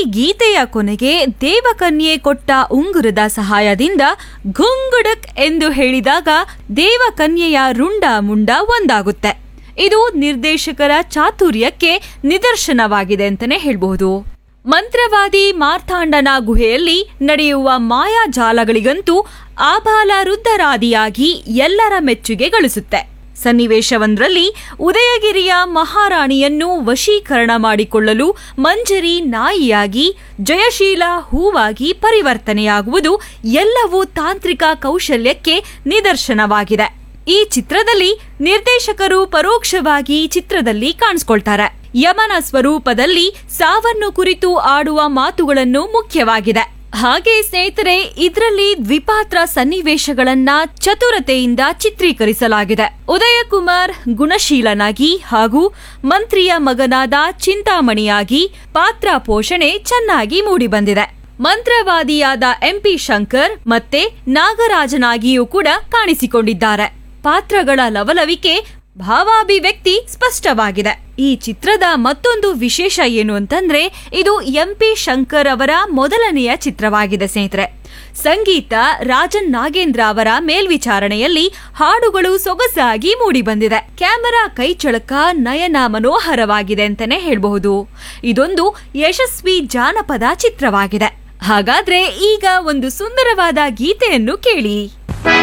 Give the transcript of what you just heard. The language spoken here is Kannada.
ಗೀತೆಯ ಕೊನೆಗೆ ದೇವಕನ್ಯೆ ಕೊಟ್ಟ ಉಂಗುರದ ಸಹಾಯದಿಂದ ಘುಂಗುಡಕ್ ಎಂದು ಹೇಳಿದಾಗ ದೇವಕನ್ಯೆಯ ರುಂಡ ಮುಂಡ ಒಂದಾಗುತ್ತೆ ಇದು ನಿರ್ದೇಶಕರ ಚಾತುರ್ಯಕ್ಕೆ ನಿದರ್ಶನವಾಗಿದೆ ಅಂತಾನೆ ಹೇಳ್ಬಹುದು ಮಂತ್ರವಾದಿ ಮಾರ್ಥಾಂಡನ ಗುಹೆಯಲ್ಲಿ ನಡೆಯುವ ಮಾಯಾಜಾಲಗಳಿಗಂತೂ ಆಬಾಲ ರುದ್ಧರಾದಿಯಾಗಿ ಎಲ್ಲರ ಮೆಚ್ಚುಗೆ ಗಳಿಸುತ್ತೆ ಸನ್ನಿವೇಶವೊಂದರಲ್ಲಿ ಉದಯಗಿರಿಯ ಮಹಾರಾಣಿಯನ್ನು ವಶೀಕರಣ ಮಾಡಿಕೊಳ್ಳಲು ಮಂಜರಿ ನಾಯಿಯಾಗಿ ಜಯಶೀಲ ಹೂವಾಗಿ ಪರಿವರ್ತನೆಯಾಗುವುದು ಎಲ್ಲವೂ ತಾಂತ್ರಿಕ ಕೌಶಲ್ಯಕ್ಕೆ ನಿದರ್ಶನವಾಗಿದೆ ಈ ಚಿತ್ರದಲ್ಲಿ ನಿರ್ದೇಶಕರು ಪರೋಕ್ಷವಾಗಿ ಚಿತ್ರದಲ್ಲಿ ಕಾಣಿಸ್ಕೊಳ್ತಾರೆ ಯಮನ ಸ್ವರೂಪದಲ್ಲಿ ಸಾವನ್ನು ಕುರಿತು ಆಡುವ ಮಾತುಗಳನ್ನು ಮುಖ್ಯವಾಗಿದೆ ಹಾಗೆ ಸ್ನೇಹಿತರೆ ಇದರಲ್ಲಿ ದ್ವಿಪಾತ್ರ ಸನ್ನಿವೇಶಗಳನ್ನ ಚತುರತೆಯಿಂದ ಚಿತ್ರೀಕರಿಸಲಾಗಿದೆ ಉದಯ ಕುಮಾರ್ ಗುಣಶೀಲನಾಗಿ ಹಾಗೂ ಮಂತ್ರಿಯ ಮಗನಾದ ಚಿಂತಾಮಣಿಯಾಗಿ ಪಾತ್ರ ಪೋಷಣೆ ಚೆನ್ನಾಗಿ ಮೂಡಿಬಂದಿದೆ ಮಂತ್ರವಾದಿಯಾದ ಎಂಪಿ ಶಂಕರ್ ಮತ್ತೆ ನಾಗರಾಜನಾಗಿಯೂ ಕೂಡ ಕಾಣಿಸಿಕೊಂಡಿದ್ದಾರೆ ಪಾತ್ರಗಳ ಲವಲವಿಕೆ ಭಾವಾಭಿವ್ಯಕ್ತಿ ಸ್ಪಷ್ಟವಾಗಿದೆ ಈ ಚಿತ್ರದ ಮತ್ತೊಂದು ವಿಶೇಷ ಏನು ಅಂತಂದ್ರೆ ಇದು ಎಂಪಿ ಶಂಕರ್ ಅವರ ಮೊದಲನೆಯ ಚಿತ್ರವಾಗಿದೆ ಸ್ನೇಹಿತರೆ ಸಂಗೀತ ರಾಜನ್ ನಾಗೇಂದ್ರ ಅವರ ಮೇಲ್ವಿಚಾರಣೆಯಲ್ಲಿ ಹಾಡುಗಳು ಸೊಗಸಾಗಿ ಮೂಡಿಬಂದಿದೆ ಕ್ಯಾಮೆರಾ ಕೈಚಳಕ ನಯನ ಮನೋಹರವಾಗಿದೆ ಅಂತಾನೆ ಹೇಳಬಹುದು ಇದೊಂದು ಯಶಸ್ವಿ ಜಾನಪದ ಚಿತ್ರವಾಗಿದೆ ಹಾಗಾದ್ರೆ ಈಗ ಒಂದು ಸುಂದರವಾದ ಗೀತೆಯನ್ನು ಕೇಳಿ